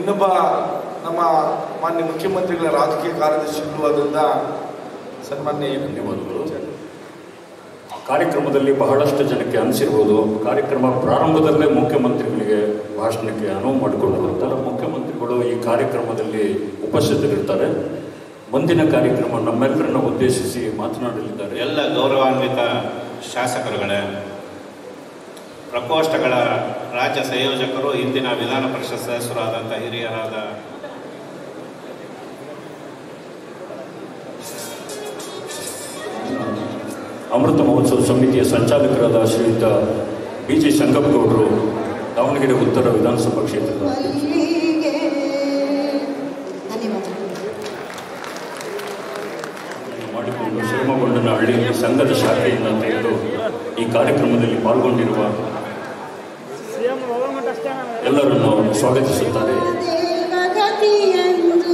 ಇನ್ನೊಬ್ಬ ನಮ್ಮ ಮಾನ್ಯ ಮುಖ್ಯಮಂತ್ರಿಗಳ ರಾಜಕೀಯ ಕಾರ್ಯದರ್ಶಿಗಳು ಆದಂಥ ಸನ್ಮಾನ್ಯ ಧನ್ಯವಾದಗಳು ಕಾರ್ಯಕ್ರಮದಲ್ಲಿ ಬಹಳಷ್ಟು ಜನಕ್ಕೆ ಅನಿಸಿರ್ಬೋದು ಕಾರ್ಯಕ್ರಮ ಪ್ರಾರಂಭದಲ್ಲೇ ಮುಖ್ಯಮಂತ್ರಿಗಳಿಗೆ ಭಾಷಣಕ್ಕೆ ಅನುವು ಮಾಡಿಕೊಂಡಿರುತ್ತಲ್ಲ ಮುಖ್ಯಮಂತ್ರಿಗಳು ಈ ಕಾರ್ಯಕ್ರಮದಲ್ಲಿ ಉಪಸ್ಥಿತರಿರ್ತಾರೆ ಮುಂದಿನ ಕಾರ್ಯಕ್ರಮ ನಮ್ಮೆಲ್ಲರನ್ನ ಉದ್ದೇಶಿಸಿ ಮಾತನಾಡಲಿದ್ದಾರೆ ಎಲ್ಲ ಗೌರವಾನ್ವಿತ ಶಾಸಕರುಗಳೇ ಪ್ರಕೋಷ್ಠಗಳ ರಾಜ್ಯ ಸಂಯೋಜಕರು ಇಂದಿನ ವಿಧಾನ ಪರಿಷತ್ ಸದಸ್ಯರಾದಂಥ ಹಿರಿಯರಾದ ಅಮೃತ ಮಹೋತ್ಸವ ಸಮಿತಿಯ ಸಂಚಾಲಕರಾದ ಶ್ರೀಯುತ ಬಿ ಜಿ ಸಂಗಪ್ಪಗೌಡರು ದಾವಣಗೆರೆ ಉತ್ತರ ವಿಧಾನಸಭಾ ಕ್ಷೇತ್ರದ ಮಲ್ಲಿಗೆ ಧನ್ಯವಾದಗಳು ಮಾಡಿಕೊಂಡು ಶಿವಮೊಗ್ಗನ ಹಳ್ಳಿಯಲ್ಲಿ ಸಂಘದ ಶಾಖೆಯಿಂದ ತೆಗೆದು ಈ ಕಾರ್ಯಕ್ರಮದಲ್ಲಿ ಪಾಲ್ಗೊಂಡಿರುವ ಎಲ್ಲರನ್ನು ಸ್ವಾಗತಿಸುತ್ತಾರೆ ದೇವಗತಿಯಂದು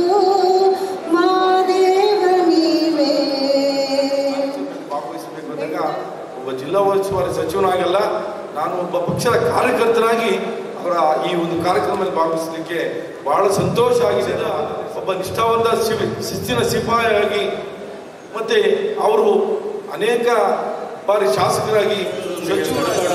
ಮಾದೇವ ನೀವೇ ಭಾಗವಹಿಸಬೇಕು ಅಂದಾಗ ಒಬ್ಬ ಜಿಲ್ಲಾ ಉಸ್ತುವಾರಿ ಸಚಿವನಾಗಲ್ಲ ನಾನು ಒಬ್ಬ ಪಕ್ಷದ ಕಾರ್ಯಕರ್ತನಾಗಿ ಅವರ ಈ ಒಂದು ಕಾರ್ಯಕ್ರಮದಲ್ಲಿ ಭಾಗವಹಿಸಲಿಕ್ಕೆ ಬಹಳ ಸಂತೋಷ ಆಗಿದೆ ಒಬ್ಬ ನಿಷ್ಠಾವಂತ ಶಿವ ಶಿಸ್ತಿನ ಸಿಪಾಯಿಯಾಗಿ ಮತ್ತೆ ಅವರು ಅನೇಕ ಬಾರಿ ಶಾಸಕರಾಗಿ ಸಚಿವರು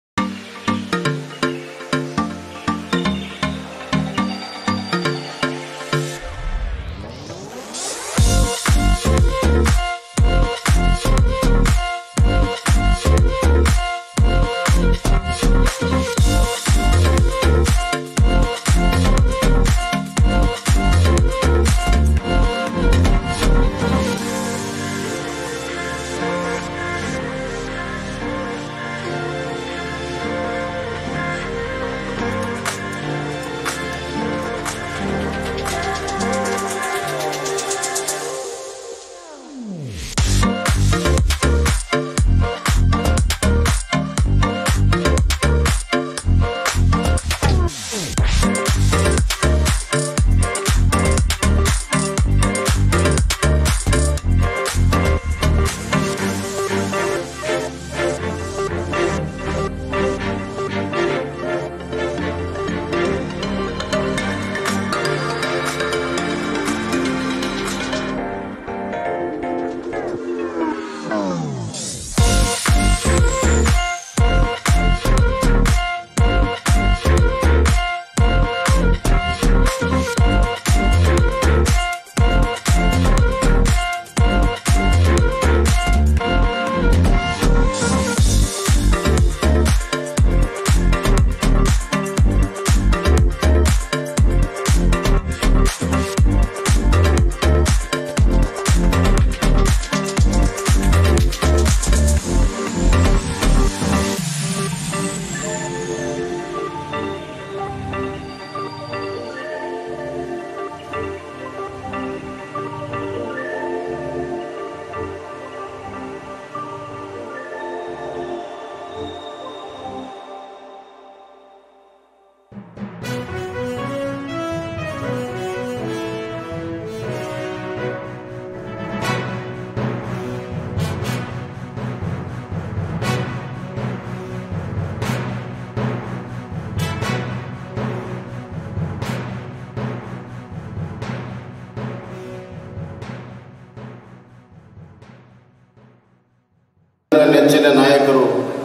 ನೆಚ್ಚಿನ ನಾಯಕರು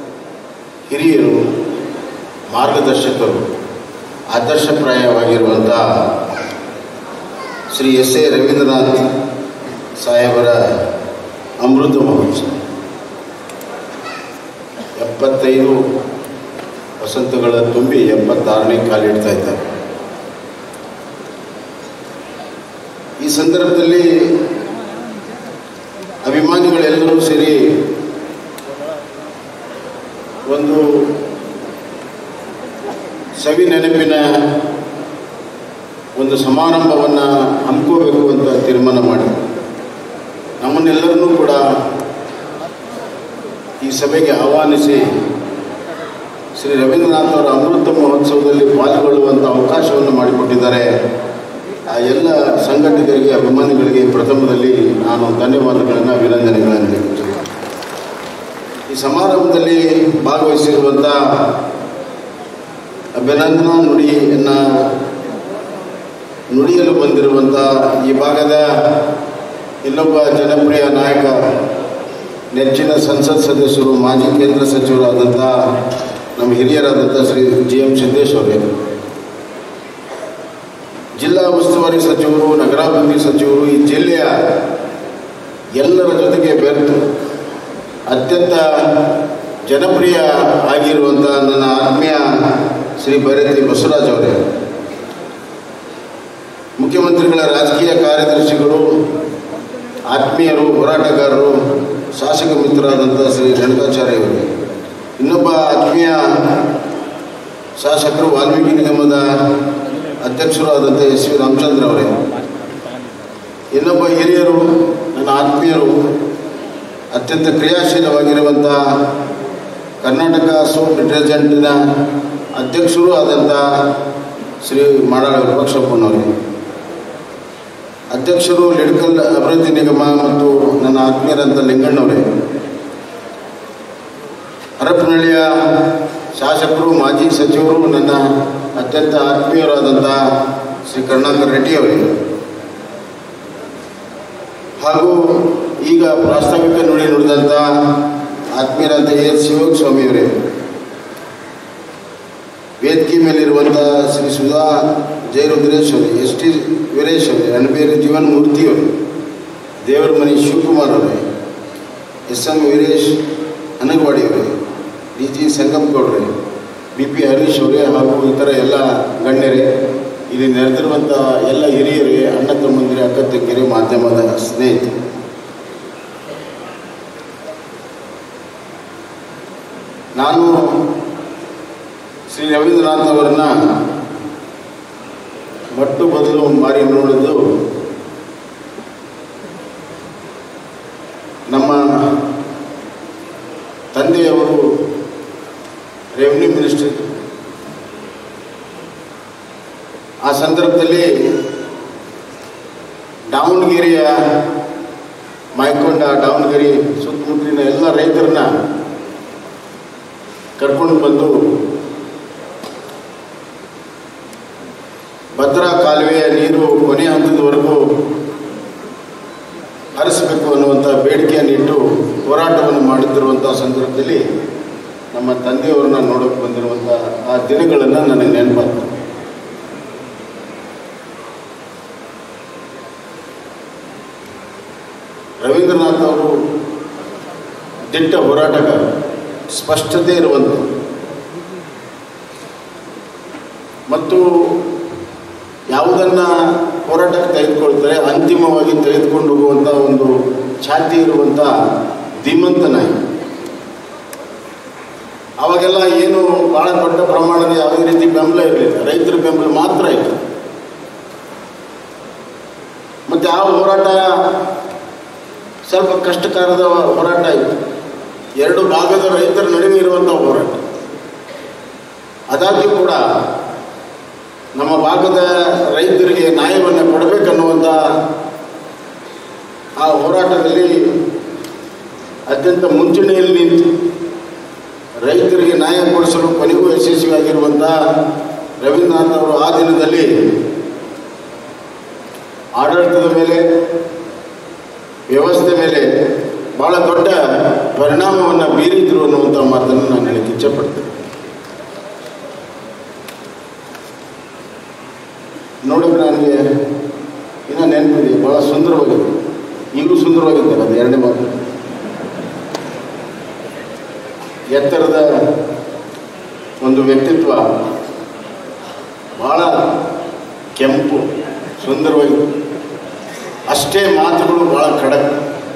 ಹಿರಿಯರು ಮಾರ್ಗದರ್ಶಕರು ಆದರ್ಶಪ್ರಾಯವಾಗಿರುವಂಥ ಶ್ರೀ ಎಸ್ ಎ ರವೀಂದ್ರನಾಥ್ ಸಾಹೇಬರ ಅಮೃತ ಮಹೋತ್ಸವ ಎಪ್ಪತ್ತೈದು ವಸಂತಗಳ ತುಂಬಿ ಎಪ್ಪತ್ತಾರನೇ ಕಾಲಿಡ್ತಾ ಇದ್ದಾರೆ ಈ ಸಂದರ್ಭದಲ್ಲಿ ಅಭಿಮಾನಿಗಳೆಲ್ಲರೂ ಸೇರಿ ಒಂದು ಸವಿ ನೆನಪಿನ ಒಂದು ಸಮಾರಂಭವನ್ನು ಹಮ್ಮಿಕೋಬೇಕು ಅಂತ ತೀರ್ಮಾನ ಮಾಡಿ ನಮ್ಮನ್ನೆಲ್ಲರನ್ನೂ ಕೂಡ ಈ ಸಭೆಗೆ ಆಹ್ವಾನಿಸಿ ಶ್ರೀ ರವೀಂದ್ರನಾಥ್ ಅವರ ಅಮೃತ ಮಹೋತ್ಸವದಲ್ಲಿ ಪಾಲ್ಗೊಳ್ಳುವಂಥ ಅವಕಾಶವನ್ನು ಮಾಡಿಕೊಟ್ಟಿದ್ದಾರೆ ಆ ಎಲ್ಲ ಸಂಘಟಕರಿಗೆ ಅಭಿಮಾನಿಗಳಿಗೆ ಪ್ರಥಮದಲ್ಲಿ ನಾನು ಧನ್ಯವಾದಗಳನ್ನು ಅಭಿನಂದನೆಗಳನ್ನು ತಿಳಿಸುತ್ತೇನೆ ಈ ಸಮಾರಂಭದಲ್ಲಿ ಭಾಗವಹಿಸಿರುವಂಥ ಅಭಿನಂದನಾ ನುಡಿಯನ್ನು ನುಡಿಯಲು ಬಂದಿರುವಂಥ ಈ ಭಾಗದ ಇನ್ನೊಬ್ಬ ಜನಪ್ರಿಯ ನಾಯಕ ನೆಚ್ಚಿನ ಸಂಸತ್ ಸದಸ್ಯರು ಮಾಜಿ ಕೇಂದ್ರ ಸಚಿವರಾದಂಥ ನಮ್ಮ ಹಿರಿಯರಾದಂಥ ಶ್ರೀ ಜಿ ಎಂ ಸಿದ್ದೇಶ್ ಅವರೇ ಜಿಲ್ಲಾ ಉಸ್ತುವಾರಿ ಸಚಿವರು ನಗರಾಭಿವೃದ್ಧಿ ಸಚಿವರು ಈ ಜಿಲ್ಲೆಯ ಎಲ್ಲರ ಜೊತೆಗೆ ಬೆರೆತು ಅತ್ಯಂತ ಜನಪ್ರಿಯ ಆಗಿರುವಂಥ ನನ್ನ ಆತ್ಮೀಯ ಶ್ರೀ ಬೈರತಿ ಬಸವರಾಜ್ ಅವರೇ ಮುಖ್ಯಮಂತ್ರಿಗಳ ರಾಜಕೀಯ ಕಾರ್ಯದರ್ಶಿಗಳು ಆತ್ಮೀಯರು ಹೋರಾಟಗಾರರು ಶಾಸಕ ಮಿತ್ರರಾದಂಥ ಶ್ರೀ ರೇಣುಕಾಚಾರ್ಯ ಅವರೇ ಇನ್ನೊಬ್ಬ ಆತ್ಮೀಯ ಶಾಸಕರು ವಾಲ್ಮೀಕಿ ನಿಗಮದ ಅಧ್ಯಕ್ಷರು ಆದಂಥ ಎಸ್ ವಿ ರಾಮಚಂದ್ರ ಅವರೇ ಇನ್ನೊಬ್ಬ ಹಿರಿಯರು ನನ್ನ ಆತ್ಮೀಯರು ಅತ್ಯಂತ ಕ್ರಿಯಾಶೀಲವಾಗಿರುವಂಥ ಕರ್ನಾಟಕ ಸೋಪ್ ಡಿಟರ್ಜೆಂಟಿನ ಅಧ್ಯಕ್ಷರು ಆದಂಥ ಶ್ರೀ ಮಾಡಾಳ ವಿಪಕ್ಷಪ್ಪನವರೇ ಅಧ್ಯಕ್ಷರು ಲಿಡ್ಕಲ್ ಅಭಿವೃದ್ಧಿ ನಿಗಮ ಮತ್ತು ನನ್ನ ಆತ್ಮೀಯರಂಥ ಲಿಂಗಣ್ಣವರೇ ಹರಪನಹಳ್ಳಿಯ ಶಾಸಕರು ಮಾಜಿ ಸಚಿವರು ನನ್ನ ಅತ್ಯಂತ ಆತ್ಮೀಯರಾದಂಥ ಶ್ರೀ ಕರುಣಾಕರ್ ರೆಡ್ಡಿ ಅವರೇ ಹಾಗೂ ಈಗ ಪ್ರಾಸ್ತಾವಿಕ ನುಡಿ ನುಡಿದಂಥ ಆತ್ಮೀಯರಾದ ಎಸ್ ಶಿವಸ್ವಾಮಿಯವರೇ ವೇದಿಕೆ ಮೇಲಿರುವಂಥ ಶ್ರೀ ಸುಧಾ ಜಯರುದ್ರೇಶ್ ಅವರು ಎಸ್ ಟಿ ವೀರೇಶ್ ಅವರೇ ಅಣಬೇರು ಜೀವನ್ ಮೂರ್ತಿಯವರು ದೇವರ ಮನಿ ಶಿವಕುಮಾರ್ ಅವರೇ ಎಸ್ ಎಂ ವೀರೇಶ್ ಹನಗವಾಡಿ ಅವರೇ ಡಿ ಜಿ ಸಂಗಪ್ಪಗೌಡ್ರೆ ಬಿ ಪಿ ಹರೀಶ್ ಅವರೇ ಹಾಗೂ ಇತರ ಎಲ್ಲ ಗಣ್ಯರೇ ಇಲ್ಲಿ ನೆರೆದಿರುವಂಥ ಎಲ್ಲ ಹಿರಿಯರೇ ಅಣ್ಣ ತಮ್ಮಂದಿರೇ ಅಕ್ಕ ತಂಗಿಯರೇ ಮಾಧ್ಯಮದ ಸ್ನೇಹಿತರು ನಾನು ಶ್ರೀ ರವೀಂದ್ರನಾಥ್ ಅವರನ್ನ ಮಟ್ಟು ಬದಲು ಮಾರಿ ನೋಡಿದ್ದು ನಮ್ಮ ತಂದೆಯವರು ರೆವಿನ್ಯೂ ಮಿನಿಸ್ಟರ್ ಆ ಸಂದರ್ಭದಲ್ಲಿ ದಾವಣಗೆರೆಯ ಮಾಯ್ಕೊಂಡ ದಾವಣಗೆರೆ ಸುತ್ತಮುತ್ತಲಿನ ಎಲ್ಲ ರೈತರನ್ನ ಕರ್ಕೊಂಡು ಬಂದು ಭದ್ರಾ ಕಾಲುವೆಯ ನೀರು ಕೊನೆಯ ಹಂತದವರೆಗೂ ಹರಿಸಬೇಕು ಅನ್ನುವಂಥ ಬೇಡಿಕೆಯನ್ನು ಇಟ್ಟು ಹೋರಾಟವನ್ನು ಮಾಡುತ್ತಿರುವಂಥ ಸಂದರ್ಭದಲ್ಲಿ ನಮ್ಮ ತಂದೆಯವರನ್ನ ನೋಡೋಕೆ ಬಂದಿರುವಂಥ ಆ ದಿನಗಳನ್ನು ನನಗೆ ನೆನಪಾಗ್ತದೆ ರವೀಂದ್ರನಾಥ್ ಅವರು ದಿಟ್ಟ ಹೋರಾಟಗಾರ ಸ್ಪಷ್ಟತೆ ಇರುವಂಥ ಮತ್ತು ಯಾವುದನ್ನು ಹೋರಾಟಕ್ಕೆ ತೆಗೆದುಕೊಳ್ತಾರೆ ಅಂತಿಮವಾಗಿ ತೆಗೆದುಕೊಂಡು ಹೋಗುವಂಥ ಒಂದು ಛಾತಿ ಇರುವಂಥ ಧೀಮಂತ ನಾಯಕ ಅವಾಗೆಲ್ಲ ಏನು ಭಾಳ ದೊಡ್ಡ ಪ್ರಮಾಣದ ಯಾವುದೇ ರೀತಿ ಬೆಂಬಲ ಇರಲಿಲ್ಲ ರೈತರ ಬೆಂಬಲ ಮಾತ್ರ ಇತ್ತು ಮತ್ತು ಆ ಹೋರಾಟ ಸ್ವಲ್ಪ ಕಷ್ಟಕರದ ಹೋರಾಟ ಇತ್ತು ಎರಡು ಭಾಗದ ರೈತರ ನಡುವೆ ಇರುವಂಥ ಹೋರಾಟ ಆದಾಗ್ಯೂ ಕೂಡ ನಮ್ಮ ಭಾಗದ ರೈತರಿಗೆ ನ್ಯಾಯವನ್ನು ಕೊಡಬೇಕನ್ನುವಂಥ ಆ ಹೋರಾಟದಲ್ಲಿ ಅತ್ಯಂತ ಮುಂಚೂಣಿಯಲ್ಲಿ ನಿಂತು ರೈತರಿಗೆ ನ್ಯಾಯ ಕೊಡಿಸಲು ಕೊನೆಗೂ ಯಶಸ್ವಿಯಾಗಿರುವಂಥ ರವೀಂದ್ರನಾಥ್ ಅವರು ಆ ದಿನದಲ್ಲಿ ಆಡಳಿತದ ಮೇಲೆ ವ್ಯವಸ್ಥೆ ಮೇಲೆ ಭಾಳ ದೊಡ್ಡ ಪರಿಣಾಮವನ್ನು ಬೀರಿದ್ರು ಅನ್ನುವಂಥ ಮಾತನ್ನು ನಾನು ಹೇಳಕ್ಕೆ ಇಚ್ಛಪಡ್ತೇನೆ ನೋಡೋಕೆ ನನಗೆ ಇನ್ನೂ ನೆನಪಿದೆ ಭಾಳ ಸುಂದರವಾಗಿದೆ ಈಗಲೂ ಸುಂದರವಾಗಿದ್ದಾರೆ ಅದು ಎರಡನೇ ಮಾತು ಎತ್ತರದ ಒಂದು ವ್ಯಕ್ತಿತ್ವ ಭಾಳ ಕೆಂಪು ಸುಂದರವಾಗಿದೆ ಅಷ್ಟೇ ಮಾತುಗಳು ಭಾಳ ಖಡಕ್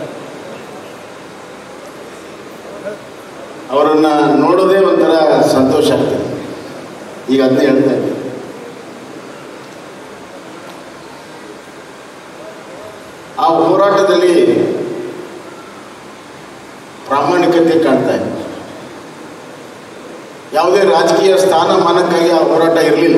ಅವರನ್ನು ನೋಡೋದೇ ಒಂಥರ ಸಂತೋಷ ಆಗ್ತದೆ ಈಗ ಅದನ್ನೇ ಹೇಳ್ತಾ ಇದ್ದೀನಿ ಆ ಹೋರಾಟದಲ್ಲಿ ಪ್ರಾಮಾಣಿಕತೆ ಕಾಣ್ತಾ ಇದೆ ಯಾವುದೇ ರಾಜಕೀಯ ಸ್ಥಾನಮಾನಕ್ಕಾಗಿ ಆ ಹೋರಾಟ ಇರಲಿಲ್ಲ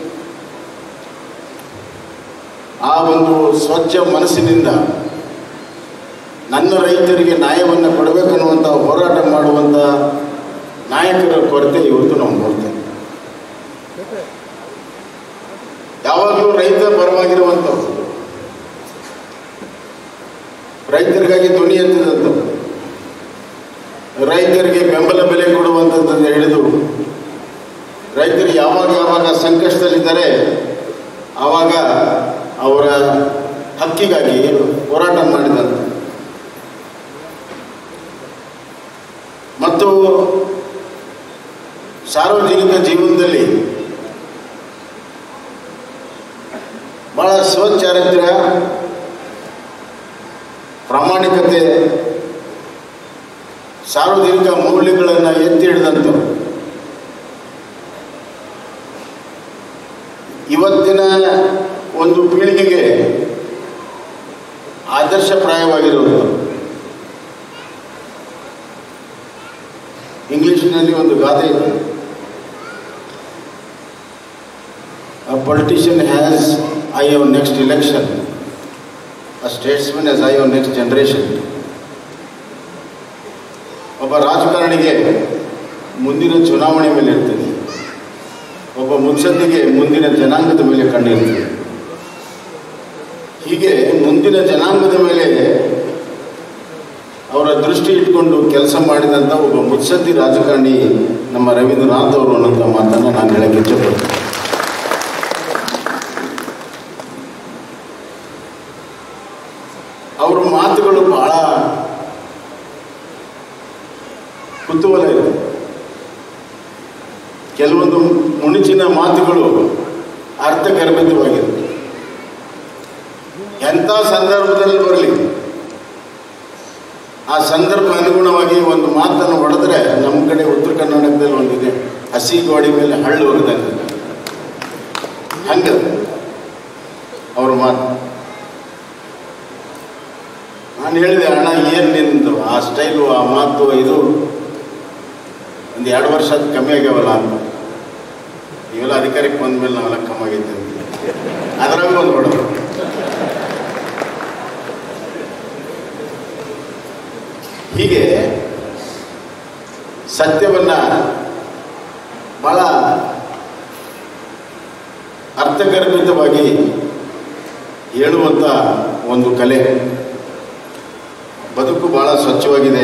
ಆ ಒಂದು ಸ್ವಚ್ಛ ಮನಸ್ಸಿನಿಂದ ನನ್ನ ರೈತರಿಗೆ ನ್ಯಾಯವನ್ನು ಕೊಡಬೇಕನ್ನುವಂಥ ಹೋರಾಟ ಮಾಡುವಂಥ ನಾಯಕರ ಕೊರತೆ ಇವತ್ತು ನಾವು ನೋಡ್ತೇವೆ ಯಾವಾಗಲೂ ರೈತ ಪರವಾಗಿ ನಿರಂತರವಾಗಿರುವಂಥವ್ರು ರೈತರಿಗಾಗಿ ಧ್ವನಿ ಎತ್ತಿದಂಥವ್ರು ರೈತರಿಗೆ ಬೆಂಬಲ ಬೆಲೆ ಕೊಡುವಂಥದ್ದನ್ನು ಹಿಡಿದು ರೈತರು ಯಾವಾಗ ಯಾವಾಗ ಸಂಕಷ್ಟದಲ್ಲಿದ್ದಾರೆ ಆವಾಗ ಅವರ ಹಕ್ಕಿಗಾಗಿ ಹೋರಾಟ ಮಾಡಿದಂತೆ ಮತ್ತು ಸಾರ್ವಜನಿಕ ಜೀವನದಲ್ಲಿ ಬಹಳ ಸ್ವಚಾರಿತ್ರ್ಯ ಪ್ರಾಮಾಣಿಕತೆ ಸಾರ್ವಜನಿಕ ಮೌಲ್ಯಗಳನ್ನು ಎತ್ತಿ ಹಿಡಿದಂಥವ್ರು ಇವತ್ತಿನ ಒಂದು ಪೀಳಿಗೆಗೆ ಆದರ್ಶಪ್ರಾಯವಾಗಿರುವುದು ಇಂಗ್ಲಿಷ್ನಲ್ಲಿ ಒಂದು ಗಾದೆ ಇದೆ A politician has eye on next election. A statesman has eye on next generation. ಒಬ್ಬ ರಾಜಕಾರಣಿಗೆ ಮುಂದಿನ ಚುನಾವಣೆ ಮೇಲೆ ಇರ್ತದೆ ಒಬ್ಬ ಮುತ್ಸದ್ದಿಗೆ ಮುಂದಿನ ಜನಾಂಗದ ಮೇಲೆ ಕಣ್ಣಿರ್ತದೆ ಹೀಗೆ ಮುಂದಿನ ಜನಾಂಗದ ಮೇಲೆ ಅವರ ದೃಷ್ಟಿ ಇಟ್ಕೊಂಡು ಕೆಲಸ ಮಾಡಿದಂಥ ಒಬ್ಬ ಮುತ್ಸದ್ದಿ ರಾಜಕಾರಣಿ ನಮ್ಮ ರವೀಂದ್ರನಾಥ್ ಅವರು ಅನ್ನೋಂಥ ಮಾತನ್ನು ನಾನು ಹೇಳಕ್ಕೆ ಇಷ್ಟಪಡ್ತೀನಿ ಅವರ ಮಾತುಗಳು ಬಹಳ ಕುತೂಹಲ ಇದೆ ಕೆಲವೊಂದು ಮುಣಿಚಿನ ಮಾತುಗಳು ಅರ್ಥಗರ್ಭಿತವಾಗಿದೆ ಎಂಥ ಸಂದರ್ಭದಲ್ಲಿ ಬರಲಿ ಆ ಸಂದರ್ಭ ಅನುಗುಣವಾಗಿ ಒಂದು ಮಾತನ್ನು ಹೊಡೆದ್ರೆ ನಮ್ಮ ಕಡೆ ಉತ್ತರ ಕರ್ನಾಟಕದಲ್ಲಿ ಒಂದಿದೆ ಹಸಿ ಗೋಡಿ ಮೇಲೆ ಹಳ್ಳು ಹೊರದಂಗೆ ಹಂಗೆ ಅವ್ರ ಮಾತು ನಾನು ಹೇಳಿದೆ ಅಣ್ಣ ಏನು ನಿಂದು ಆ ಸ್ಟೈಲು ಆ ಮಾತು ಇದು ಒಂದು ಎರಡು ವರ್ಷ ಅದು ಕಮ್ಮಿ ಆಗ್ಯಾವಲ್ಲ ಅಂತ ಇವೆಲ್ಲ ಅಧಿಕಾರಕ್ಕೆ ಬಂದ ಮೇಲೆ ನಾವೆಲ್ಲ ಕಮ್ಮಿ ಆಗೈತೆ ಅಂತ ಅದ್ರಾಗ ಒಂದು ಹೊಡೆದು ಹೀಗೆ ಸತ್ಯವನ್ನ ಬಹಳ ಅರ್ಥಗರ್ಭಿತವಾಗಿ ಹೇಳುವಂಥ ಒಂದು ಕಲೆ ಬದುಕು ಬಹಳ ಸ್ವಚ್ಛವಾಗಿದೆ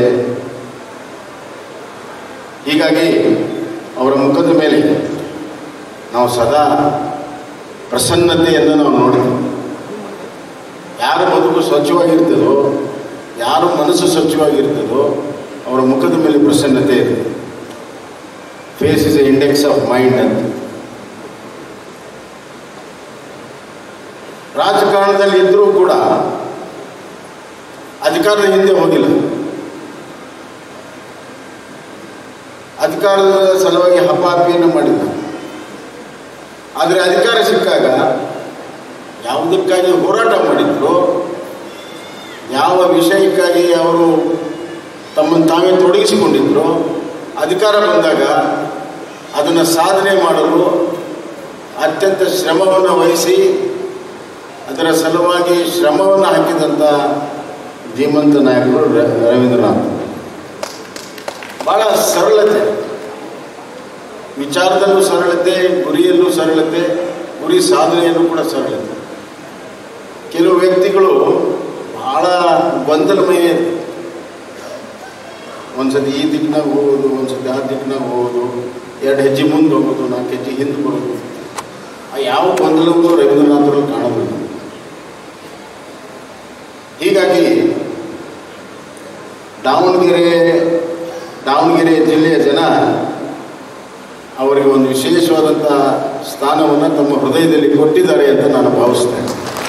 ಹೀಗಾಗಿ ಅವರ ಮುಖದ ಮೇಲೆ ನಾವು ಸದಾ ಪ್ರಸನ್ನತೆಯನ್ನು ನಾವು ನೋಡ್ತೀವಿ ಯಾರ ಬದುಕು ಸ್ವಚ್ಛವಾಗಿರ್ತದೋ ಯಾರ ಮನಸ್ಸು ಸ್ವಚ್ಛವಾಗಿರ್ತದೋ ಅವರ ಮುಖದ ಮೇಲೆ ಪ್ರಸನ್ನತೆ ಇದೆ face is a index of mind ಅಂತ ರಾಜಕಾರಣದಲ್ಲಿ ಇದ್ದರೂ ಕೂಡ ಅಧಿಕಾರದ ಹಿಂದೆ ಹೋಗಿಲ್ಲ ಅಧಿಕಾರದ ಸಲುವಾಗಿ ಹಪಾಪಿಯನ್ನು ಮಾಡಿಲ್ಲ ಆದರೆ ಅಧಿಕಾರ ಸಿಕ್ಕಾಗ ಯಾವುದಕ್ಕಾಗಿ ಹೋರಾಟ ಮಾಡಿದ್ರು ಯಾವ ವಿಷಯಕ್ಕಾಗಿ ಅವರು ತಮ್ಮನ್ನು ತಾವೇ ತೊಡಗಿಸಿಕೊಂಡಿದ್ರು ಅಧಿಕಾರ ಬಂದಾಗ ಅದನ್ನು ಸಾಧನೆ ಮಾಡಲು ಅತ್ಯಂತ ಶ್ರಮವನ್ನು ವಹಿಸಿ ಅದರ ಸಲುವಾಗಿ ಶ್ರಮವನ್ನು ಹಾಕಿದಂಥ ಧೀಮಂತ ನಾಯಕರು ರ- ರವೀಂದ್ರನಾಥ್ ಬಹಳ ಸರಳತೆ ವಿಚಾರದಲ್ಲೂ ಸರಳತೆ ಗುರಿಯಲ್ಲೂ ಸರಳತೆ ಗುರಿ ಸಾಧನೆಯಲ್ಲೂ ಕೂಡ ಸರಳತೆ ಕೆಲವು ವ್ಯಕ್ತಿಗಳು ಬಹಳ ಗೊಂದಲಮಯ ಒಂದ್ಸತಿ ಈ ದಿಕ್ಕಿನಾಗ ಹೋಗೋದು ಒಂದ್ಸತಿ ಆ ದಿಕ್ಕಿನಾಗ ಹೋಗೋದು ಎರಡು ಹೆಜ್ಜೆ ಮುಂದೆ ಹೋಗೋದು ನಾಲ್ಕು ಹೆಜ್ಜೆ ಹಿಂದೆ ಬರೋದು ಆ ಯಾವ ಗೊಂದಲವೂ ರವೀಂದ್ರನಾಥರಲ್ಲಿ ಕಾಣೋದಿಲ್ಲ ಹೀಗಾಗಿ ದಾವಣಗೆರೆ ದಾವಣಗೆರೆ ಜಿಲ್ಲೆಯ ಜನ ಅವರಿಗೆ ಒಂದು ವಿಶೇಷವಾದಂಥ ಸ್ಥಾನವನ್ನು ತಮ್ಮ ಹೃದಯದಲ್ಲಿ ಕೊಟ್ಟಿದ್ದಾರೆ ಅಂತ ನಾನು ಭಾವಿಸ್ತೇನೆ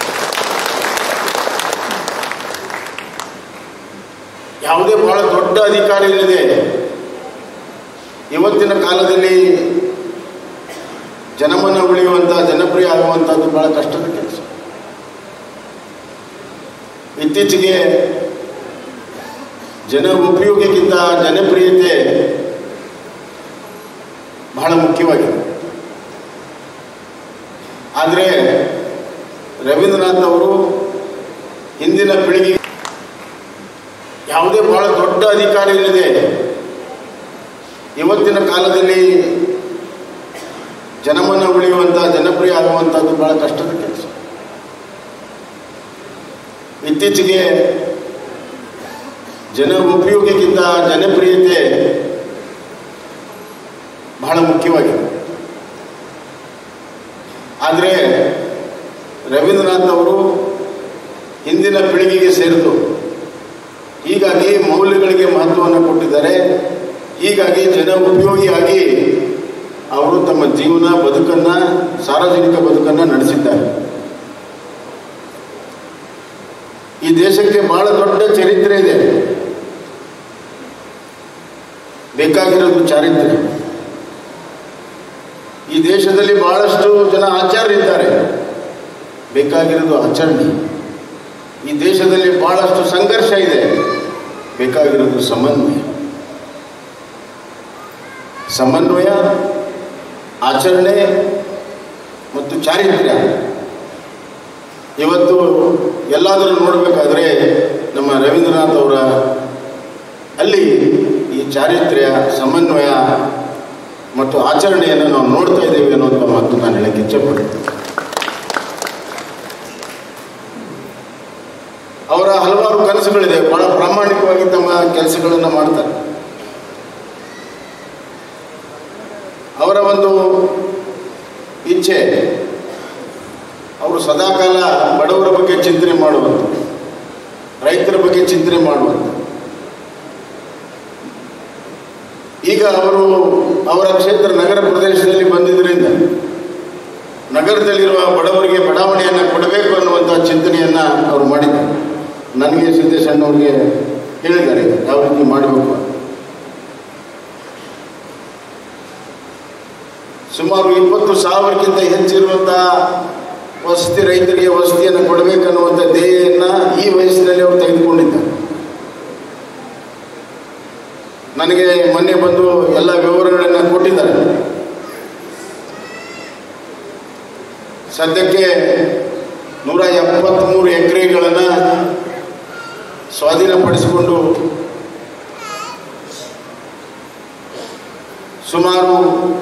ಯಾವುದೇ ಬಹಳ ದೊಡ್ಡ ಅಧಿಕಾರಿ ಇಲ್ಲದೆ ಇವತ್ತಿನ ಕಾಲದಲ್ಲಿ ಜನಮನ ಉಳಿಯುವಂಥ ಜನಪ್ರಿಯ ಆಗುವಂಥದ್ದು ಬಹಳ ಕಷ್ಟದ ಕೆಲಸ ಇತ್ತೀಚೆಗೆ ಜನ ಉಪಯೋಗಕ್ಕಿಂತ ಜನಪ್ರಿಯತೆ ಬಹಳ ಮುಖ್ಯವಾಗಿದೆ ಆದರೆ ರವೀಂದ್ರನಾಥ್ ಅವರು ಹಿಂದಿನ ಪೀಳಿಗೆ ಯಾವುದೇ ಬಹಳ ದೊಡ್ಡ ಅಧಿಕಾರಿ ಇಲ್ಲದೆ ಇವತ್ತಿನ ಕಾಲದಲ್ಲಿ ಜನಮನ ಉಳಿಯುವಂಥ ಜನಪ್ರಿಯ ಆಗುವಂಥದ್ದು ಬಹಳ ಕಷ್ಟದ ಕೆಲಸ ಇತ್ತೀಚೆಗೆ ಜನ ಉಪಯೋಗಕ್ಕಿಂತ ಜನಪ್ರಿಯತೆ ಬಹಳ ಮುಖ್ಯವಾಗಿದೆ ಆದರೆ ರವೀಂದ್ರನಾಥ್ ಅವರು ಹಿಂದಿನ ಪೀಳಿಗೆಗೆ ಸೇರಿದು ಹೀಗಾಗಿ ಮೌಲ್ಯಗಳಿಗೆ ಮಹತ್ವವನ್ನು ಕೊಟ್ಟಿದ್ದಾರೆ ಹೀಗಾಗಿ ಜನ ಉಪಯೋಗಿಯಾಗಿ ಅವರು ತಮ್ಮ ಜೀವನ ಬದುಕನ್ನು ಸಾರ್ವಜನಿಕ ಬದುಕನ್ನು ನಡೆಸಿದ್ದಾರೆ ಈ ದೇಶಕ್ಕೆ ಬಹಳ ದೊಡ್ಡ ಚರಿತ್ರೆ ಇದೆ ಬೇಕಾಗಿರೋದು ಚಾರಿತ್ರ್ಯ ಈ ದೇಶದಲ್ಲಿ ಬಹಳಷ್ಟು ಜನ ಆಚಾರ್ಯರಿದ್ದಾರೆ ಬೇಕಾಗಿರೋದು ಆಚರಣೆ ಈ ದೇಶದಲ್ಲಿ ಬಹಳಷ್ಟು ಸಂಘರ್ಷ ಇದೆ ಬೇಕಾಗಿರೋದು ಸಮನ್ವಯ ಸಮನ್ವಯ ಆಚರಣೆ ಮತ್ತು ಚಾರಿತ್ರ್ಯ ಇವತ್ತು ಎಲ್ಲಾದರೂ ನೋಡಬೇಕಾದ್ರೆ ನಮ್ಮ ರವೀಂದ್ರನಾಥ್ ಅವರ ಅಲ್ಲಿ ಈ ಚಾರಿತ್ರ್ಯ ಸಮನ್ವಯ ಮತ್ತು ಆಚರಣೆಯನ್ನು ನಾವು ನೋಡ್ತಾ ಇದ್ದೇವೆ ಅನ್ನೋಂಥ ಮಾತು ನಾನು ಹೇಳಕ್ಕೆ ಇಚ್ಛೆಪಡ್ತೀನಿ ಅವರ ಹಲವಾರು ಕನಸುಗಳಿದೆ ಬಹಳ ಪ್ರಾಮಾಣಿಕವಾಗಿ ತಮ್ಮ ಕೆಲಸಗಳನ್ನು ಮಾಡ್ತಾರೆ ಅವರ ಒಂದು ಇಚ್ಛೆ ಅವರು ಸದಾಕಾಲ ಬಡವರ ಬಗ್ಗೆ ಚಿಂತನೆ ಮಾಡುವಂಥ ರೈತರ ಬಗ್ಗೆ ಚಿಂತನೆ ಮಾಡುವಂಥ ಈಗ ಅವರು ಅವರ ಕ್ಷೇತ್ರ ನಗರ ಪ್ರದೇಶದಲ್ಲಿ ಬಂದಿದ್ದರಿಂದ ನಗರದಲ್ಲಿರುವ ಬಡವರಿಗೆ ಬಡಾವಣೆಯನ್ನು ಕೊಡಬೇಕು ಅನ್ನುವಂಥ ಚಿಂತನೆಯನ್ನು ಅವರು ಮಾಡಿದ್ದಾರೆ ನನಗೆ ಸಿದ್ದೇಶ್ ಅಣ್ಣವ್ರಿಗೆ ಹೇಳಿದ್ದಾರೆ ಯಾವ ರೀತಿ ಮಾಡಬೇಕು ಅಂತ. ಸುಮಾರು ಇಪ್ಪತ್ತು ಸಾವಿರಕ್ಕಿಂತ ಹೆಚ್ಚಿರುವಂಥ ವಸತಿ ರೈತರಿಗೆ ವಸತಿಯನ್ನು ಕೊಡಬೇಕನ್ನುವಂಥ ಧ್ಯೇಯವನ್ನು ಈ ವಯಸ್ಸಿನಲ್ಲಿ ಅವರು ತೆಗೆದುಕೊಂಡಿದ್ದಾರೆ ನನಗೆ ಮೊನ್ನೆ ಬಂದು ಎಲ್ಲ ವಿವರಗಳನ್ನು ಕೊಟ್ಟಿದ್ದಾರೆ ಸದ್ಯಕ್ಕೆ ನೂರ ಎಪ್ಪತ್ತ್ಮೂರು ಎಕರೆಗಳನ್ನು ಸ್ವಾಧೀನಪಡಿಸಿಕೊಂಡು ಸುಮಾರು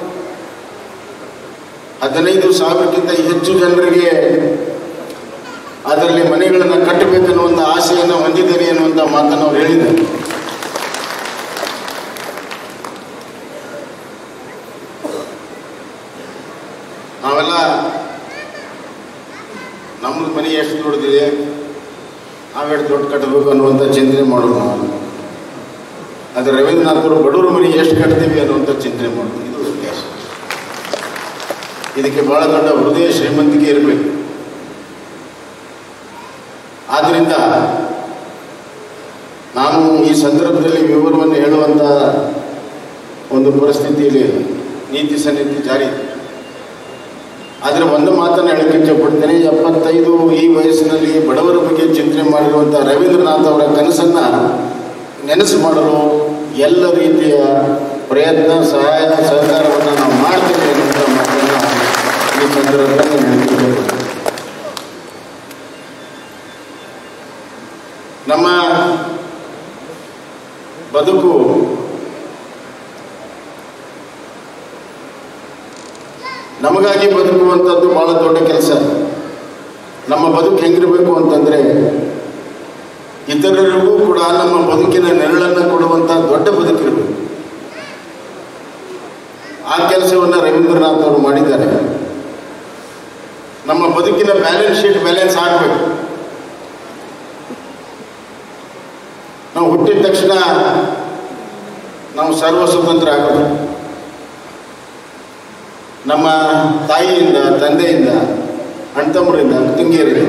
ಹದಿನೈದು ಸಾವಿರಕ್ಕಿಂತ ಹೆಚ್ಚು ಜನರಿಗೆ ಅದರಲ್ಲಿ ಮನೆಗಳನ್ನು ಕಟ್ಟಬೇಕನ್ನುವಂಥ ಆಸೆಯನ್ನು ಹೊಂದಿದ್ದೇನೆ ಅನ್ನುವಂಥ ಮಾತನ್ನು ಅವ್ರು ಹೇಳಿದ್ದಾರೆ ನಾವೆಲ್ಲ ನಮ್ಮದು ಮನೆ ಎಷ್ಟು ದೊಡ್ಡದಿದೆ ನಾವೆಷ್ಟು ದೊಡ್ಡ ಕಟ್ಟಬೇಕು ಅನ್ನುವಂಥ ಚಿಂತನೆ ಮಾಡೋದು ನಾವು ಆದರೆ ರವೀಂದ್ರನಾಥರು ಬಡವರ ಮನೆ ಎಷ್ಟು ಕಟ್ತೀವಿ ಅನ್ನುವಂಥ ಚಿಂತನೆ ಮಾಡೋದು ಇದು ವ್ಯತ್ಯಾಸ ಇದಕ್ಕೆ ಬಹಳ ದೊಡ್ಡ ಹೃದಯ ಶ್ರೀಮಂತಿಕೆ ಇರಬೇಕು ಆದ್ದರಿಂದ ನಾನು ಈ ಸಂದರ್ಭದಲ್ಲಿ ವಿವರವನ್ನು ಹೇಳುವಂಥ ಒಂದು ಪರಿಸ್ಥಿತಿಯಲ್ಲಿ ನೀತಿ ಸಮಿತಿ ಜಾರಿ ಇದೆ. ಆದರೆ ಒಂದು ಮಾತನ್ನು ಹೇಳಕ್ಕೆ ಇಷ್ಟಪಡ್ತೇನೆ ಎಪ್ಪತ್ತೈದು ಈ ವಯಸ್ಸಿನಲ್ಲಿ ಬಡವರ ಬಗ್ಗೆ ಚಿಂತನೆ ಮಾಡಿರುವಂಥ ರವೀಂದ್ರನಾಥ್ ಅವರ ಕನಸನ್ನು ನೆನಸು ಮಾಡಲು ಎಲ್ಲ ರೀತಿಯ ಪ್ರಯತ್ನ ಸಹಾಯ ಸಹಕಾರವನ್ನು ನಾವು ಮಾಡ್ತೇವೆ ಅನ್ನುವಂಥ ಮಾತನ್ನು ಈ ಸಂದರ್ಭದಲ್ಲಿ ನಾನು ಹೇಳಕ್ಕೆ ಇಷ್ಟಪಡ್ತೇನೆ. ನಮ್ಮ ಬದುಕು ನಮಗಾಗಿ ಬದುಕುವಂಥದ್ದು ಭಾಳ ದೊಡ್ಡ ಕೆಲಸ ನಮ್ಮ ಬದುಕು ಹೆಂಗಿರಬೇಕು ಅಂತಂದರೆ ಇತರರಿಗೂ ಕೂಡ ನಮ್ಮ ಬದುಕಿನ ನೆರಳನ್ನು ಕೊಡುವಂಥ ದೊಡ್ಡ ಬದುಕಿರಬೇಕು ಆ ಕೆಲಸವನ್ನು ರವೀಂದ್ರನಾಥ್ ಅವರು ಮಾಡಿದ್ದಾರೆ ನಮ್ಮ ಬದುಕಿನ ಬ್ಯಾಲೆನ್ಸ್ ಶೀಟ್ ಬ್ಯಾಲೆನ್ಸ್ ಆಗಬೇಕು ನಾವು ಹುಟ್ಟಿದ ತಕ್ಷಣ ನಾವು ಸರ್ವ ಸ್ವತಂತ್ರ ಆಗೋದು ನಮ್ಮ ತಾಯಿಯಿಂದ ತಂದೆಯಿಂದ ಅಣ್ತಮ್ಮರಿಂದ ತಂಗಿಯರಿಂದ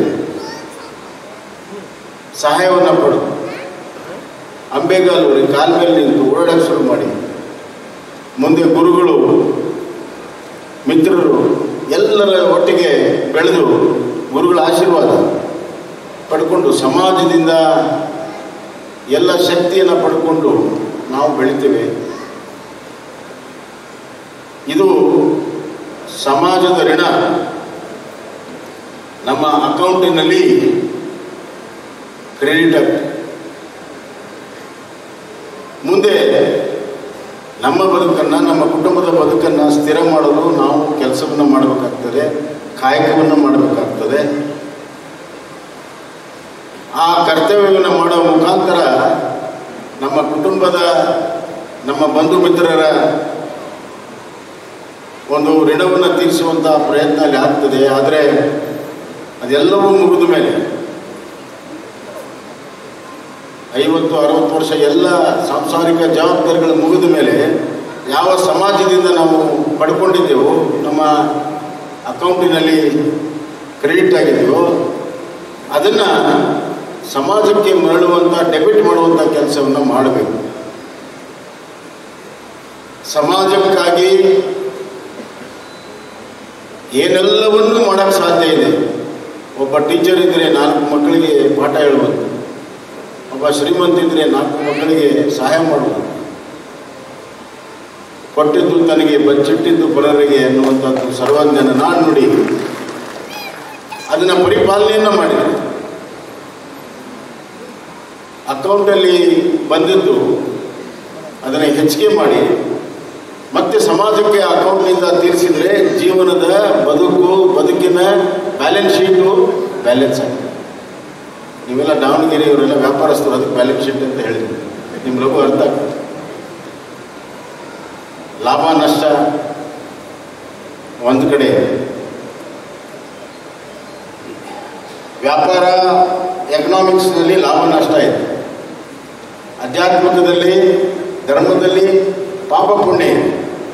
ಸಹಾಯವನ್ನು ಪಡು ಅಂಬೆಗಾಲು ಕಾಲ ಮೇಲೆ ನಿಂತು ಓಡಾಡಕ್ಕೆ ಶುರು ಮಾಡಿ ಮುಂದೆ ಗುರುಗಳು ಮಿತ್ರರು ಎಲ್ಲರ ಒಟ್ಟಿಗೆ ಬೆಳೆದು ಗುರುಗಳ ಆಶೀರ್ವಾದ ಪಡ್ಕೊಂಡು ಸಮಾಜದಿಂದ ಎಲ್ಲ ಶಕ್ತಿಯನ್ನು ಪಡ್ಕೊಂಡು ನಾವು ಬೆಳಿತೇವೆ ಇದು ಸಮಾಜದ ಋಣ ನಮ್ಮ ಅಕೌಂಟಿನಲ್ಲಿ ಕ್ರೆಡಿಟ್ ಆಗ್ತದೆ ಮುಂದೆ ನಮ್ಮ ಬದುಕನ್ನು ನಮ್ಮ ಕುಟುಂಬದ ಬದುಕನ್ನು ಸ್ಥಿರ ಮಾಡಲು ನಾವು ಕೆಲಸವನ್ನು ಮಾಡಬೇಕಾಗ್ತದೆ ಕಾಯಕವನ್ನು ಮಾಡಬೇಕಾಗ್ತದೆ ಆ ಮಾಡುವ ಮುಖಾಂತರ ನಮ್ಮ ಕುಟುಂಬದ ನಮ್ಮ ಬಂಧು ಮಿತ್ರರ ಒಂದು ಋಣವನ್ನು ತೀರಿಸುವಂಥ ಪ್ರಯತ್ನ ಅಲ್ಲಿ ಆಗ್ತದೆ ಆದರೆ ಅದೆಲ್ಲವೂ ಮುಗಿದ ಮೇಲೆ ಐವತ್ತು ಅರವತ್ತು ವರ್ಷ ಎಲ್ಲ ಸಾಂಸಾರಿಕ ಜವಾಬ್ದಾರಿಗಳು ಮುಗಿದ ಮೇಲೆ ಯಾವ ಸಮಾಜದಿಂದ ನಾವು ಪಡ್ಕೊಂಡಿದ್ದೆವೋ ನಮ್ಮ ಅಕೌಂಟಿನಲ್ಲಿ ಕ್ರೆಡಿಟ್ ಆಗಿದೆಯೋ ಅದನ್ನು ಸಮಾಜಕ್ಕೆ ಮರಳುವಂಥ ಡೆಬಿಟ್ ಮಾಡುವಂಥ ಕೆಲಸವನ್ನು ಮಾಡಬೇಕು ಸಮಾಜಕ್ಕಾಗಿ ಏನೆಲ್ಲವನ್ನೂ ಮಾಡೋಕ್ಕೆ ಸಾಧ್ಯ ಇದೆ ಒಬ್ಬ ಟೀಚರ್ ಇದ್ದರೆ ನಾಲ್ಕು ಮಕ್ಕಳಿಗೆ ಪಾಠ ಹೇಳುವುದು ಒಬ್ಬ ಶ್ರೀಮಂತ ಇದ್ದರೆ ನಾಲ್ಕು ಮಕ್ಕಳಿಗೆ ಸಹಾಯ ಮಾಡುವುದು ಕೊಟ್ಟಿದ್ದು ತನಗೆ ಬಚ್ಚಿಟ್ಟಿದ್ದು ಪರರಿಗೆ ಎನ್ನುವಂಥದ್ದು ಸರ್ವಜ್ಞನ ನಾಣ್ಣುಡಿ ಅದನ್ನು ಪರಿಪಾಲನೆಯನ್ನು ಮಾಡಿದೆ ಅಕೌಂಟಲ್ಲಿ ಬಂದಿದ್ದು ಅದನ್ನು ಹೆಚ್ಚಿಗೆ ಮಾಡಿ ಮತ್ತೆ ಸಮಾಜಕ್ಕೆ ಅಕೌಂಟ್ನಿಂದ ತೀರಿಸಿದರೆ ಜೀವನದ ಬದುಕು ಬದುಕಿನ ಬ್ಯಾಲೆನ್ಸ್ ಶೀಟು ಬ್ಯಾಲೆನ್ಸ್ ಆಗಿದೆ ನೀವೆಲ್ಲ ದಾವಣಗೆರೆ ಇವರೆಲ್ಲ ವ್ಯಾಪಾರಸ್ಥರು ಅದಕ್ಕೆ ಬ್ಯಾಲೆನ್ಸ್ ಶೀಟ್ ಅಂತ ಹೇಳಿದ್ವಿ ನಿಮ್ಮ ಲಘು ಅರ್ಥ ಆಗ್ತದೆ ಲಾಭ ನಷ್ಟ ಒಂದು ಕಡೆ ವ್ಯಾಪಾರ ಎಕನಾಮಿಕ್ಸ್ನಲ್ಲಿ ಲಾಭ ನಷ್ಟ ಇದೆ ಆಧ್ಯಾತ್ಮಿಕದಲ್ಲಿ ಧರ್ಮದಲ್ಲಿ ಪಾಪ ಪುಣ್ಯ ಇದೆ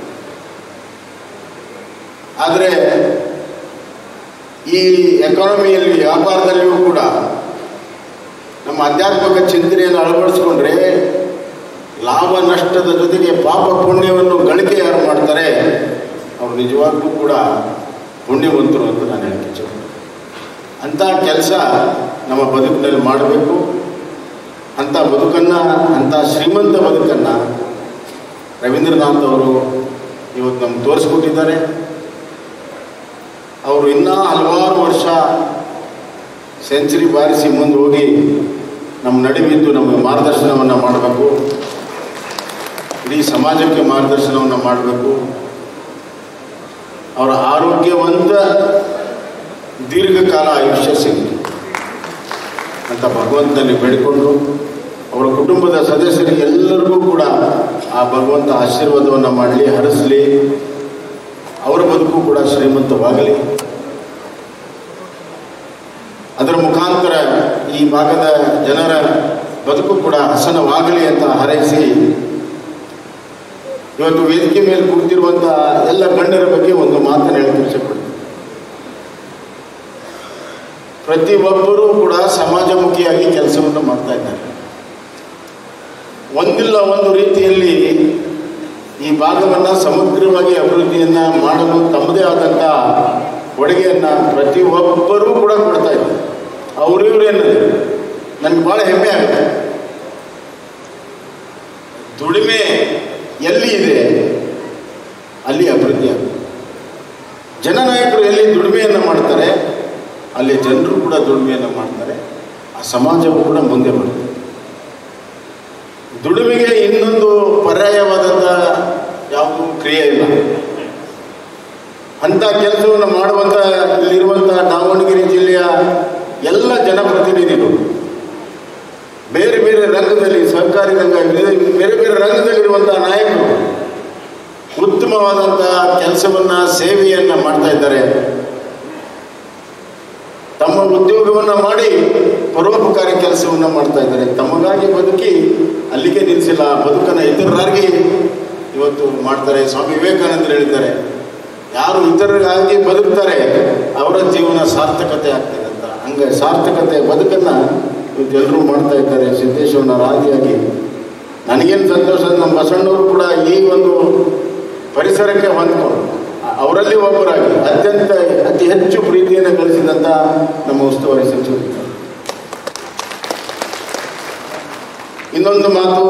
ಆದರೆ ಈ ಎಕಾನಮಿಯಲ್ಲಿ ವ್ಯಾಪಾರದಲ್ಲಿಯೂ ಕೂಡ ನಮ್ಮ ಆಧ್ಯಾತ್ಮಿಕ ಚಿಂತನೆಯನ್ನು ಅಳವಡಿಸಿಕೊಂಡ್ರೆ ಲಾಭ ನಷ್ಟದ ಜೊತೆಗೆ ಪಾಪ ಪುಣ್ಯವನ್ನು ಗಳಿಕೆ ಯಾರು ಮಾಡ್ತಾರೆ ಅವರು ನಿಜವಾಗ್ಲೂ ಕೂಡ ಪುಣ್ಯವಂತರು ಅಂತ ನಾನು ಹೇಳಕ್ಕೆ ಇಚ್ಛೆ ಅಂಥ ಕೆಲಸ ನಮ್ಮ ಬದುಕಿನಲ್ಲಿ ಮಾಡಬೇಕು ಅಂಥ ಬದುಕನ್ನು ಅಂಥ ಶ್ರೀಮಂತ ಬದುಕನ್ನು ರವೀಂದ್ರನಾಥ್ ಅವರು ಇವತ್ತು ನಮ್ಗೆ ತೋರಿಸ್ಕೊಟ್ಟಿದ್ದಾರೆ ಅವರು ಇನ್ನೂ ಹಲವಾರು ವರ್ಷ ಸೆಂಚುರಿ ಬಾರಿಸಿ ಮುಂದೆ ಹೋಗಿ ನಮ್ಮ ನಡುವಿದ್ದು ನಮಗೆ ಮಾರ್ಗದರ್ಶನವನ್ನು ಮಾಡಬೇಕು ಇಡೀ ಸಮಾಜಕ್ಕೆ ಮಾರ್ಗದರ್ಶನವನ್ನು ಮಾಡಬೇಕು ಅವರ ಆರೋಗ್ಯವಂತ ದೀರ್ಘಕಾಲ ಆಯುಷ್ಯ ಸಿಗಲಿ ಅಂತ ಭಗವಂತನಲ್ಲಿ ಬೇಡಿಕೊಂಡು ಅವರ ಕುಟುಂಬದ ಸದಸ್ಯರಿಗೆ ಎಲ್ಲರಿಗೂ ಕೂಡ ಆ ಭಗವಂತ ಆಶೀರ್ವಾದವನ್ನು ಮಾಡಲಿ ಹರಿಸಲಿ ಅವರ ಬದುಕು ಕೂಡ ಶ್ರೀಮಂತವಾಗಲಿ ಅದರ ಮುಖಾಂತರ ಈ ಭಾಗದ ಜನರ ಬದುಕು ಕೂಡ ಹಸನವಾಗಲಿ ಅಂತ ಹಾರೈಸಿ ಇವತ್ತು ವೇದಿಕೆ ಮೇಲೆ ಕೂತಿರುವಂಥ ಎಲ್ಲ ಗಣ್ಯರ ಬಗ್ಗೆ ಒಂದು ಮಾತನ್ನು ಹೇಳಕ್ಕೆ ಇಷ್ಟಪಡ್ತೀನಿ ಪ್ರತಿಯೊಬ್ಬರೂ ಕೂಡ ಸಮಾಜಮುಖಿಯಾಗಿ ಕೆಲಸವನ್ನು ಮಾಡ್ತಾ ಇದ್ದಾರೆ ಒಂದಿಲ್ಲ ಒಂದು ರೀತಿಯಲ್ಲಿ ಈ ಭಾಗವನ್ನು ಸಮಗ್ರವಾಗಿ ಅಭಿವೃದ್ಧಿಯನ್ನು ಮಾಡಲು ತಮ್ಮದೇ ಆದಂಥ ಕೊಡುಗೆಯನ್ನು ಪ್ರತಿಯೊಬ್ಬರೂ ಕೂಡ ಕೊಡ್ತಾ ಇದ್ದಾರೆ ಅವರು ಇವರು ಏನಂದ್ರೆ ನನಗೆ ಭಾಳ ಹೆಮ್ಮೆ ಆಗುತ್ತೆ ದುಡಿಮೆ ಎಲ್ಲಿ ಇದೆ ಅಲ್ಲಿ ಅಭಿವೃದ್ಧಿ ಆಗುತ್ತೆ ಜನನಾಯಕರು ಎಲ್ಲಿ ದುಡಿಮೆಯನ್ನು ಮಾಡ್ತಾರೆ ಅಲ್ಲಿ ಜನರು ಕೂಡ ದುಡಿಮೆಯನ್ನು ಮಾಡ್ತಾರೆ ಆ ಸಮಾಜವು ಕೂಡ ಮುಂದೆ ಬರುತ್ತೆ ದುಡಿಮೆಗೆ ಇನ್ನೊಂದು ಪರ್ಯಾಯವಾದಂಥ ಯಾವುದು ಕ್ರಿಯೆ ಇಲ್ಲ ಅಂಥ ಕೆಲಸವನ್ನು ಮಾಡುವಂಥ ಇಲ್ಲಿರುವಂಥ ದಾವಣಗೆರೆ ಜಿಲ್ಲೆಯ ಎಲ್ಲ ಜನಪ್ರತಿನಿಧಿಗಳು ಬೇರೆ ಬೇರೆ ರಂಗದಲ್ಲಿ ಸರ್ಕಾರಿ ರಂಗ ಬೇರೆ ಬೇರೆ ಬೇರೆ ರಂಗದಲ್ಲಿರುವಂಥ ನಾಯಕರು ಉತ್ತಮವಾದಂಥ ಕೆಲಸವನ್ನು ಸೇವೆಯನ್ನು ಮಾಡ್ತಾ ಇದ್ದಾರೆ ತಮ್ಮ ಉದ್ಯೋಗವನ್ನು ಮಾಡಿ ಪರೋಪಕಾರಿ ಕೆಲಸವನ್ನು ಮಾಡ್ತಾ ಇದ್ದಾರೆ ತಮಗಾಗಿ ಬದುಕಿ ಅಲ್ಲಿಗೆ ನಿಲ್ಲಿಸಿಲ್ಲ ಆ ಬದುಕನ್ನು ಇತರರಾಗಿ ಇವತ್ತು ಮಾಡ್ತಾರೆ ಸ್ವಾಮಿ ವಿವೇಕಾನಂದರು ಹೇಳಿದ್ದಾರೆ ಯಾರು ಇತರರಿಗಾಗಿ ಬದುಕ್ತಾರೆ ಅವರ ಜೀವನ ಸಾರ್ಥಕತೆ ಆಗ್ತದೆ ಅಂತ ಹಂಗೆ ಸಾರ್ಥಕತೆ ಬದುಕನ್ನು ಇವತ್ತು ಎಲ್ಲರೂ ಮಾಡ್ತಾ ಇದ್ದಾರೆ ಸಿದ್ದೇಶ್ವರನ ಆದಿಯಾಗಿ ನನಗೇನು ಸಂತೋಷ ಅಂದ್ರೆ ನಮ್ಮ ಬಸವಣ್ಣವರು ಕೂಡ ಈ ಒಂದು ಪರಿಸರಕ್ಕೆ ಹೊಂದ್ಕೊಂಡು ಅವರಲ್ಲಿ ಒಬ್ಬರಾಗಿ ಅತ್ಯಂತ ಅತಿ ಹೆಚ್ಚು ಪ್ರೀತಿಯನ್ನು ಗಳಿಸಿದಂಥ ನಮ್ಮ ಉಸ್ತುವಾರಿ ಸಚಿವರು ಇನ್ನೊಂದು ಮಾತು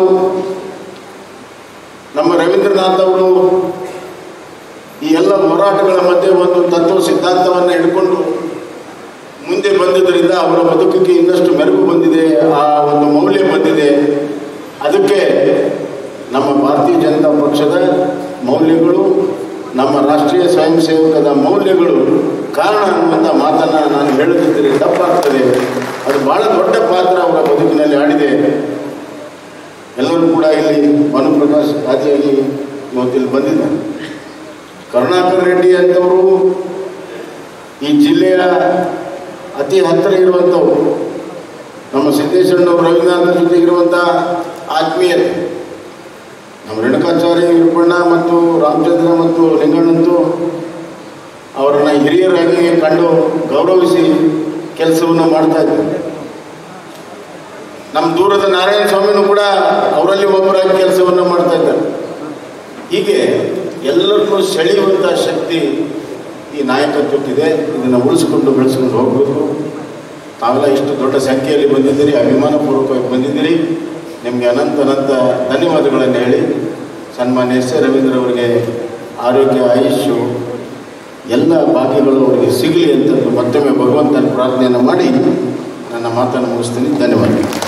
ನಮ್ಮ ರವೀಂದ್ರನಾಥ್ ಅವರು ಈ ಎಲ್ಲ ಹೋರಾಟಗಳ ಮಧ್ಯೆ ಒಂದು ತತ್ವ ಸಿದ್ಧಾಂತವನ್ನು ಹಿಡ್ಕೊಂಡು ಮುಂದೆ ಬಂದಿದ್ದರಿಂದ ಅವರ ಬದುಕಿಗೆ ಇನ್ನಷ್ಟು ಮೆರುಗು ಬಂದಿದೆ ಆ ಒಂದು ಮೌಲ್ಯ ಬಂದಿದೆ ಅದಕ್ಕೆ ನಮ್ಮ ಭಾರತೀಯ ಜನತಾ ಪಕ್ಷದ ಮೌಲ್ಯಗಳು ನಮ್ಮ ರಾಷ್ಟ್ರೀಯ ಸ್ವಯಂ ಸೇವಕದ ಮೌಲ್ಯಗಳು ಕಾರಣ ಅನ್ನುವಂಥ ಮಾತನ್ನು ನಾನು ಹೇಳುತ್ತಿದ್ದರೆ ತಪ್ಪಾಗ್ತದೆ ಅದು ಬಹಳ ದೊಡ್ಡ ಪಾತ್ರ ಅವರ ಬದುಕಿನಲ್ಲಿ ಆಡಿದೆ ಎಲ್ಲರೂ ಕೂಡ ಇಲ್ಲಿ ಭಾನುಪ್ರಕಾಶ್ ರಾಜಿಯಾಗಿ ಇವತ್ತಿಲ್ಲಿ ಬಂದಿದ್ದಾರೆ ಕರುಣಾಕರ್ ರೆಡ್ಡಿ ಅಂತವರು ಈ ಜಿಲ್ಲೆಯ ಅತಿ ಹತ್ತಿರ ಇರುವಂಥವ್ರು ನಮ್ಮ ಸಿದ್ದೇಶ್ವರನವರು ರವೀಂದ್ರನಾಥ್ ಜೊತೆ ಇರುವಂಥ ಆತ್ಮೀಯತೆ ನಮ್ಮ ರೇಣುಕಾಚಾರ್ಯ ವಿರುಪಣ್ಣ ಮತ್ತು ರಾಮಚಂದ್ರ ಮತ್ತು ಲಿಂಗಣ್ಣಂತೂ ಅವರನ್ನು ಹಿರಿಯರಾಗಿ ಕಂಡು ಗೌರವಿಸಿ ಕೆಲಸವನ್ನು ಮಾಡ್ತಾ ಇದ್ದಾರೆ ನಮ್ಮ ದೂರದ ನಾರಾಯಣ ಸ್ವಾಮಿನೂ ಕೂಡ ಅವರಲ್ಲಿ ಒಬ್ಬರಾಗಿ ಕೆಲಸವನ್ನು ಮಾಡ್ತಾ ಇದ್ದಾರೆ ಹೀಗೆ ಎಲ್ಲರನ್ನೂ ಸೆಳೆಯುವಂಥ ಶಕ್ತಿ ಈ ನಾಯಕತ್ವಕ್ಕಿದೆ ಇದನ್ನು ಉಳಿಸ್ಕೊಂಡು ಬೆಳೆಸ್ಕೊಂಡು ಹೋಗಬೇಕು ತಾವೆಲ್ಲ ಇಷ್ಟು ದೊಡ್ಡ ಸಂಖ್ಯೆಯಲ್ಲಿ ಬಂದಿದ್ದೀರಿ ಅಭಿಮಾನಪೂರ್ವಕವಾಗಿ ಬಂದಿದ್ದೀರಿ ನಿಮಗೆ ಅನಂತ ಅನಂತ ಧನ್ಯವಾದಗಳನ್ನು ಹೇಳಿ ಸನ್ಮಾನ್ಯ ಎಸ್ ಎ ರವೀಂದ್ರ ಅವರಿಗೆ ಆರೋಗ್ಯ ಆಯುಷ್ಯು ಎಲ್ಲ ಭಾಗ್ಯಗಳು ಅವರಿಗೆ ಸಿಗಲಿ ಅಂತ ಮತ್ತೊಮ್ಮೆ ಭಗವಂತನ ಪ್ರಾರ್ಥನೆಯನ್ನು ಮಾಡಿ ನನ್ನ ಮಾತನ್ನು ಮುಗಿಸ್ತೀನಿ ಧನ್ಯವಾದಗಳು